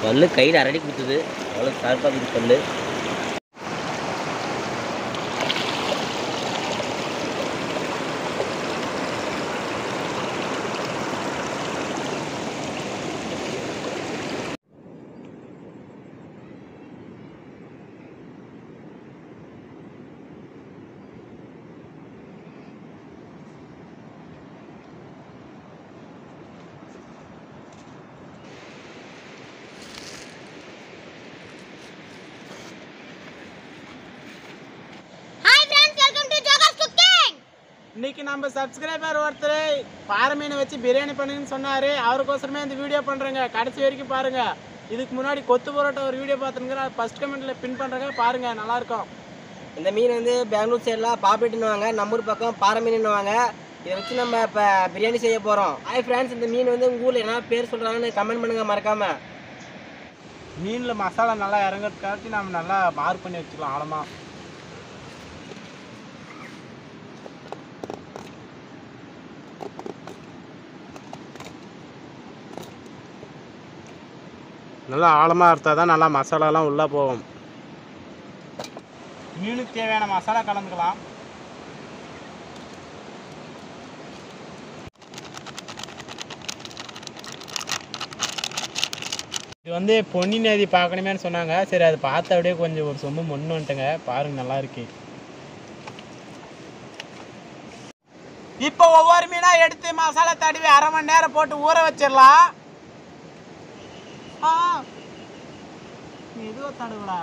பல்லு கையில் அரடி கொடுத்தது அவ்வளோ ஷார்ப்பாக இருக்குது பல்லு hi friends welcome to jokers cooking இன்னைக்கு நம்ம சப்ஸ்கிரைபர் ஒருத்தர் பாறை மீனை வச்சு பிரியாணி பண்ணுங்கன்னு சொன்னாரு அவருக்கோசரமே இந்த வீடியோ பண்றேங்க கடைசி வரைக்கும் பாருங்க இதுக்கு முன்னாடி கொத்து பரோட்டா ஒரு வீடியோ பார்த்துருங்க ஃபர்ஸ்ட் கமெண்ட்ல பின் பண்றேங்க பாருங்க நல்லா இருக்கும் இந்த மீன் வந்து பெங்களூர் சைடில் பாப்லேட்டுன்னுவாங்க நம்ம ஊர் பக்கம் பாறை மீனுன்னுவாங்க இதை வச்சு நம்ம இப்போ பிரியாணி செய்ய போகிறோம் ஹாய் ஃப்ரெண்ட்ஸ் இந்த மீன் வந்து உங்கள் ஊரில் என்ன பேர் சொல்கிறாங்கன்னு கமெண்ட் பண்ணுங்கள் மறக்காமல் மீன்ல மசாலா நல்லா இறங்குறதுக்காட்டி நம்ம நல்லா மார்க் பண்ணி வச்சுக்கலாம் ஆழமா நல்லா ஆழமாக இருந்தால் தான் நல்லா மசாலாலாம் உள்ளே போகும் மீனுக்கு தேவையான மசாலா கலந்துக்கலாம் இது வந்து பொன்னி நதி பார்க்கணுமேனு சொன்னாங்க சரி அது பார்த்த அப்படியே கொஞ்சம் ஒரு சொம்பு மொன்னு வந்துட்டுங்க பாருங்க நல்லா இருக்கு இப்போ ஒவ்வொரு மீனா எடுத்து மசாலா தடவி அரை மணி நேரம் போட்டு ஊற வச்சிடலாம் ஆ மெதுவா தடவுடா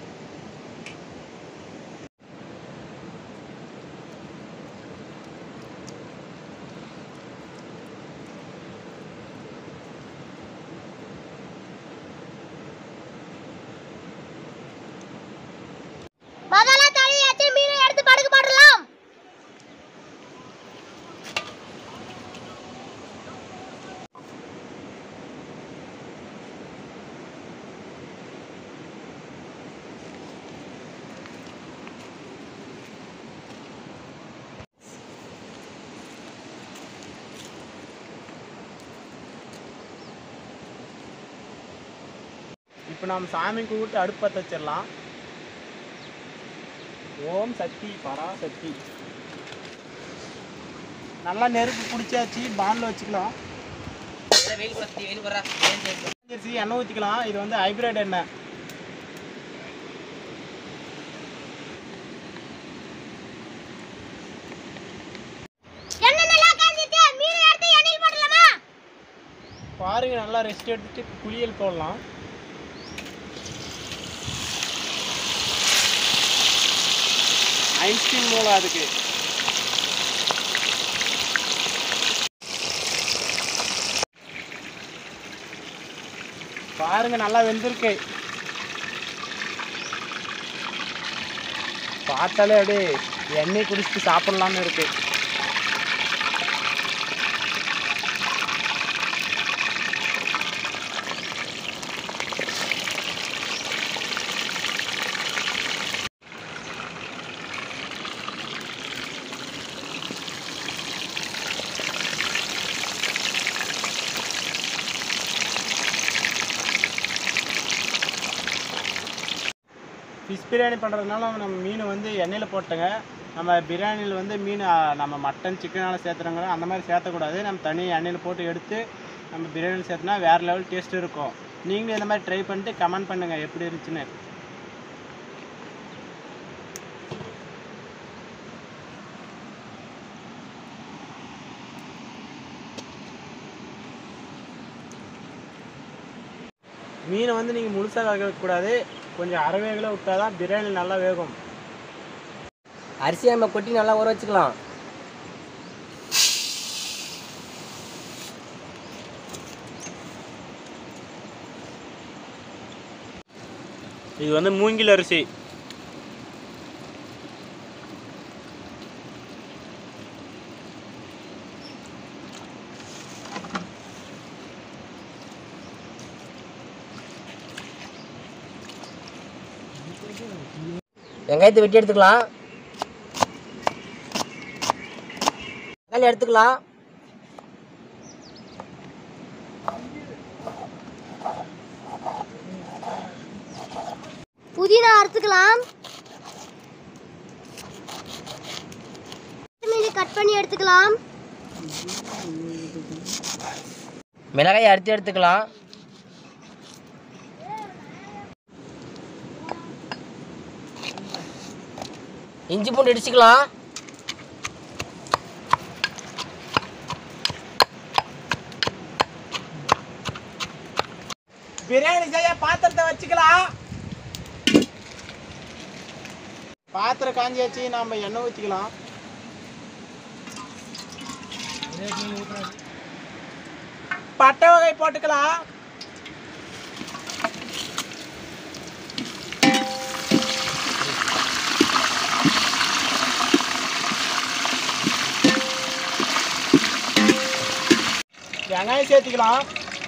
மசாலா தடவியாச்சு மீனை எடுத்து படுக்க போடலாம் இப்போ நம்ம சாமி கும்பிட்டு அடுப்பு பற்ற வச்சிடலாம் ஓம் சக்தி பரா சக்தி நல்லா நெருப்பு பிடிச்சாச்சு பாண்டில் வச்சுக்கலாம் வெயில் பற்றி வெயில் வர்றா அரிசி எண்ணெய் ஊற்றிக்கலாம் இது வந்து ஹைப்ரிட் எண்ணெய் எண்ணெய் நல்லா காஞ்சிச்சு மீனை எடுத்து எண்ணெயில் போடலாமா பாருங்க நல்லா ரெஸ்ட் எடுத்துட்டு குளியல் போடலாம் ஐன்ஸ்டீன் மூலம் அதுக்கு பாருங்க நல்லா வெந்திருக்கு பார்த்தாலே அப்படியே எண்ணெய் குடிச்சிட்டு சாப்பிடலாம்னு இருக்கு ஃபிஷ் பிரியாணி பண்ணுறதுனால நம்ம மீன் வந்து எண்ணெயில் போட்டுங்க நம்ம பிரியாணியில் வந்து மீன் ஆ, நம்ம மட்டன் சிக்கனால் சேர்த்துறோங்க அந்த மாதிரி சேர்த்தக்கூடாது நம்ம தனி எண்ணெயில் போட்டு எடுத்து நம்ம பிரியாணியில் சேர்த்துனா வேறு லெவல் டேஸ்ட் இருக்கும் நீங்களும் இந்த மாதிரி ட்ரை பண்ணிட்டு கமெண்ட் பண்ணுங்கள் எப்படி இருந்துச்சுன்னு மீனை வந்து நீங்கள் முழுசாக வேக வைக்கக்கூடாது கொஞ்சம் அரை வேகில் விட்டால் தான் பிரியாணி நல்லா வேகும் அரிசியை நம்ம கொட்டி நல்லா ஊற வச்சுக்கலாம் இது வந்து மூங்கில் அரிசி வெங்காயத்தை வெட்டி எடுத்துக்கலாம் தக்காளி எடுத்துக்கலாம் மீனை அறுத்துக்கலாம் மீனை கட் பண்ணி எடுத்துக்கலாம் மிளகாயை அறுத்து எடுத்துக்கலாம் இஞ்சி பூண்டு இடிச்சுக்கலாம் பிரியாணி செய்ய பாத்திரத்தை வச்சுக்கலாம் பாத்திரம் காஞ்சி வச்சு நாம எண்ணெய் ஊற்றிக்கலாம் பட்டை வகை போட்டுக்கலாம் வெங்காயம் சேர்த்துக்கலாம்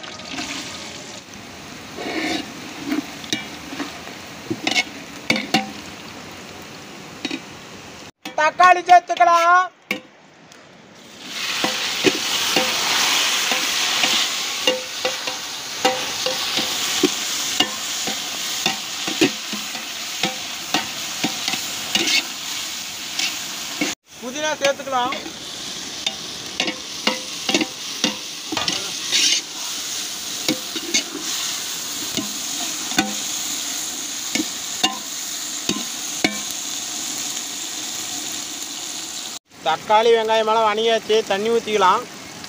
தக்காளி சேர்த்துக்கலாம் புதினா சேர்த்துக்கலாம் தக்காளி வெங்காயம் எல்லாம் வணங்கியாச்சு தண்ணி ஊற்றிக்கலாம்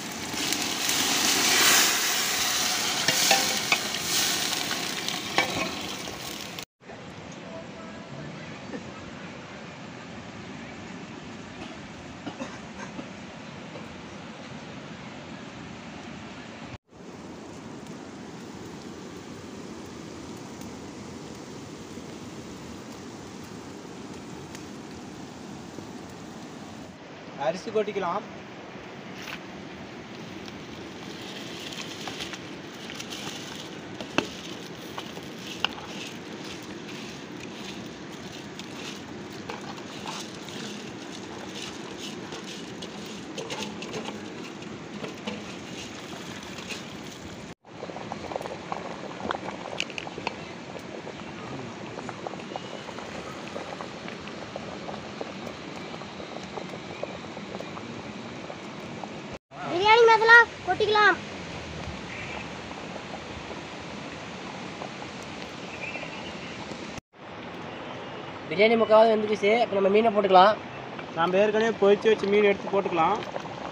அரிசி கொட்டிக்கலாம் பிரியாணி மசாலா கொட்டிக்கலாம் பிரியாணி முக்காவது வந்துருச்சு இப்போ நம்ம மீனை போட்டுக்கலாம் நம்ம ஏற்கனவே பொரிச்சு வச்சு மீன் எடுத்து போட்டுக்கலாம்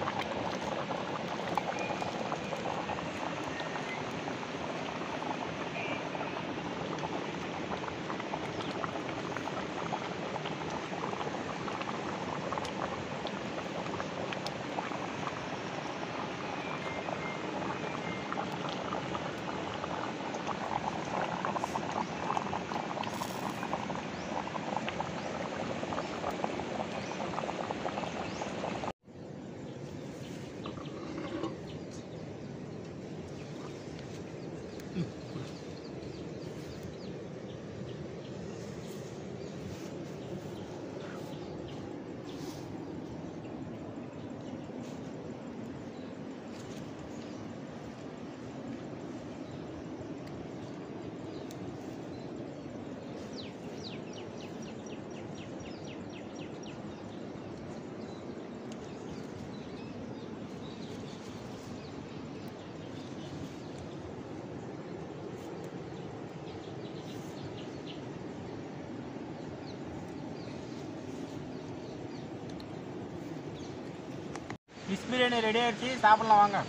ஃபிஷ் பிரியாணி ரெடி ஆயிடுச்சு சாப்பிடலாம் வாங்க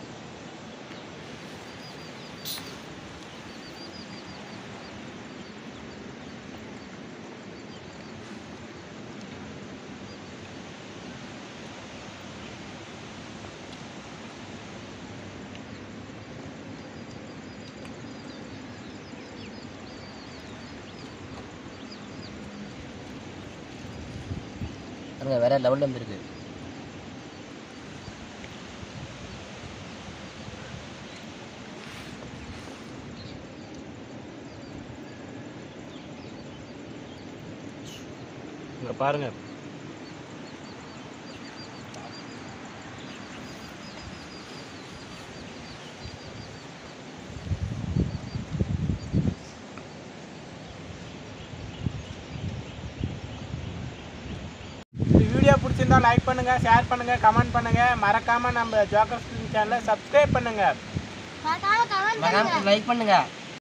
பாருங்க வேற லெவலில் வந்துருக்கு இங்க பாருங்க பிடிச்சிருந்தா லைக் பண்ணுங்க ஷேர் பண்ணுங்க கமெண்ட் பண்ணுங்க மறக்காம நம்ம ஜோக்கர் சேனலை சப்ஸ்கிரைப் பண்ணுங்க மறக்காம கமெண்ட் பண்ணுங்க லைக் பண்ணுங்க